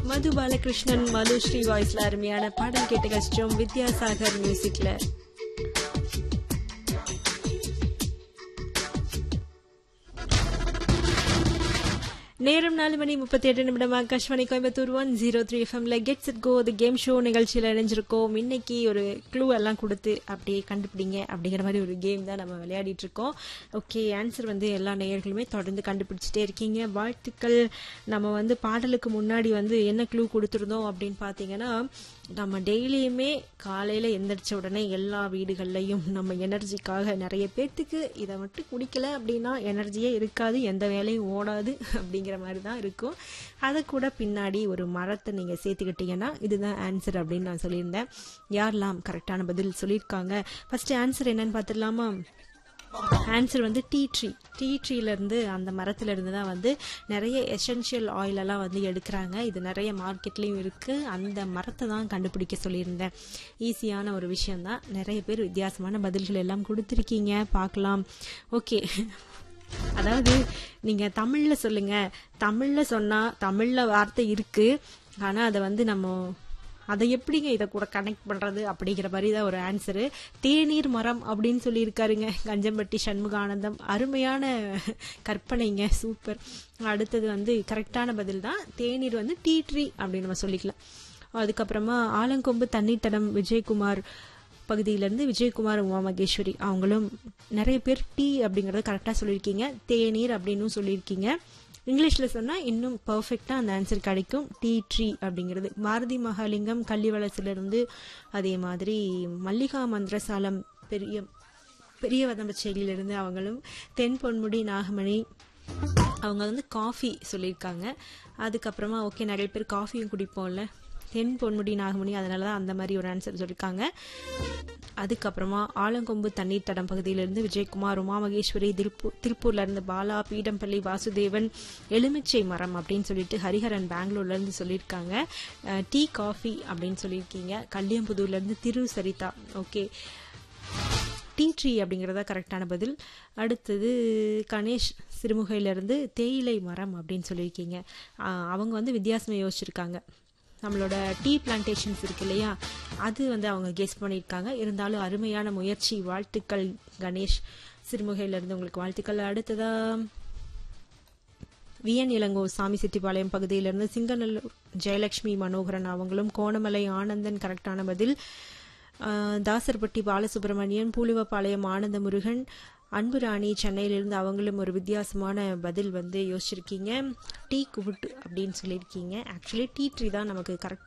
மது பாலகிருஷ்ணன் மதுஸ்ரீ வாய்ஸ்ல அருமையான பாடல் கேட்டு கஷ்டம் வித்யாசாகர் மியூசிக்ல நேரம் நாலு மணி முப்பத்தி எட்டு நிமிடம் Akashvani Coimbatore one zero three எஃப்எம்ல get set go the game show நிகழ்ச்சியில் இணைஞ்சிருக்கோம் இன்னைக்கு ஒரு க்ளூ எல்லாம் கொடுத்து அப்படியே கண்டுபிடிங்க அப்படிங்கிற மாதிரி ஒரு கேம் தான் நம்ம விளையாடிட்டு இருக்கோம் ஓகே ஆன்சர் வந்து எல்லா நேயர்களுமே தொடர்ந்து கண்டுபிடிச்சிட்டே இருக்கீங்க வாழ்த்துக்கள் நம்ம வந்து பாடலுக்கு முன்னாடி வந்து என்ன க்ளூ கொடுத்துருந்தோம் அப்படின்னு பார்த்தீங்கன்னா நம்ம டெய்லியுமே காலையில் எந்திரிச்ச உடனே எல்லா வீடுகள்லையும் நம்ம எனர்ஜிக்காக நிறைய பேர்த்துக்கு இதை மட்டும் குடிக்கல அப்படின்னா எனர்ஜியே இருக்காது எந்த வேலையும் ஓடாது அப்படிங்கிற மாதிரி தான் இருக்கும் அதை கூட பின்னாடி ஒரு மரத்தை நீங்கள் சேர்த்துக்கிட்டீங்கன்னா இதுதான் ஆன்சர் அப்படின்னு நான் சொல்லியிருந்தேன் யாரெல்லாம் கரெக்டான பதில் சொல்லியிருக்காங்க ஃபர்ஸ்ட் ஆன்சர் என்னன்னு பார்த்துடலாமா ஆன்சர் வந்து டீ ட்ரீ டீ ட்ரீலேருந்து அந்த மரத்துலேருந்து தான் வந்து நிறைய எசென்ஷியல் ஆயிலெல்லாம் வந்து எடுக்கிறாங்க இது நிறைய மார்க்கெட்லேயும் இருக்குது அந்த மரத்தை தான் கண்டுபிடிக்க சொல்லியிருந்தேன் ஈஸியான ஒரு விஷயந்தான் நிறைய பேர் வித்தியாசமான பதில்கள் எல்லாம் கொடுத்துருக்கீங்க பார்க்கலாம் ஓகே அதாவது நீங்கள் தமிழில் சொல்லுங்கள் தமிழில் சொன்னால் தமிழில் வார்த்தை இருக்குது ஆனால் அதை வந்து நம்ம அதை எப்படிங்க இதை கூட கனெக்ட் பண்ணுறது அப்படிங்கிற மாதிரி தான் ஒரு ஆன்சரு தேநீர் மரம் அப்படின்னு சொல்லியிருக்காருங்க கஞ்சம்பட்டி சண்முகானந்தம் அருமையான கற்பனைங்க சூப்பர் அடுத்தது வந்து கரெக்டான பதில் தான் தேநீர் வந்து டீ ட்ரீ அப்படின்னு நம்ம சொல்லிக்கலாம் அதுக்கப்புறமா ஆலங்கொம்பு தண்ணீர் தடம் விஜயகுமார் பகுதியிலேருந்து விஜயகுமார் உமா மகேஸ்வரி அவங்களும் நிறைய பேர் டீ அப்படிங்கிறத கரெக்டாக சொல்லியிருக்கீங்க தேநீர் அப்படின்னு சொல்லியிருக்கீங்க இங்கிலீஷில் சொன்னால் இன்னும் பர்ஃபெக்டாக அந்த ஆன்சர் கிடைக்கும் டீ ட்ரீ அப்படிங்கிறது பாரதி மகாலிங்கம் கள்ளிவளசிலிருந்து அதே மாதிரி மல்லிகா மந்திரசாலம் பெரிய பெரிய வதம்பச்சேரியிலிருந்து அவங்களும் தென் பொன்முடி நாகமணி அவங்க வந்து காஃபி சொல்லியிருக்காங்க அதுக்கப்புறமா ஓகே நிறைய பேர் காஃபியும் குடிப்போம்ல தென் பொன்முடி நாகமணி அதனால தான் அந்த மாதிரி ஒரு ஆன்சர் சொல்லியிருக்காங்க அதுக்கப்புறமா ஆலங்கொம்பு தண்ணீர் தடம் பகுதியிலிருந்து விஜயகுமார் உமா மகேஸ்வரி திருப்பூர் திருப்பூர்ல இருந்து பாலா பீடம்பள்ளி வாசுதேவன் எலுமிச்சை மரம் அப்படின்னு சொல்லிட்டு ஹரிஹரன் பெங்களூர்ல இருந்து சொல்லியிருக்காங்க டீ காஃபி அப்படின்னு சொல்லியிருக்கீங்க கல்லியம்புதூர்ல இருந்து திரு சரிதா ஓகே டீ ட்ரீ அப்படிங்கிறதா கரெக்டான பதில் அடுத்தது கணேஷ் சிறுமுகையிலேருந்து தேயிலை மரம் அப்படின்னு சொல்லியிருக்கீங்க அவங்க வந்து வித்தியாசமாக யோசிச்சிருக்காங்க நம்மளோட டீ பிளான்டேஷன்ஸ் இருக்கு இல்லையா அது வந்து அவங்க கெஸ் பண்ணியிருக்காங்க இருந்தாலும் அருமையான முயற்சி வாழ்த்துக்கள் கணேஷ் சிறுமுகையிலேருந்து உங்களுக்கு வாழ்த்துக்கள் அடுத்ததா விஎன் இளங்கோ சாமி செட்டிப்பாளையம் பகுதியிலிருந்து சிங்கநல்லூர் ஜெயலட்சுமி மனோகரன் அவங்களும் கோணமலை ஆனந்தன் கரெக்டான பதில் தாசர்பட்டி பாலசுப்ரமணியன் பூலுவப்பாளையம் ஆனந்த முருகன் அன்பு ராணி சென்னையிலிருந்து அவங்களும் ஒரு வித்தியாசமான பதில் வந்து யோசிச்சிருக்கீங்க டீ குவுட் அப்படின்னு சொல்லியிருக்கீங்க ஆக்சுவலி டீ ட்ரீ தான் நமக்கு கரெக்ட்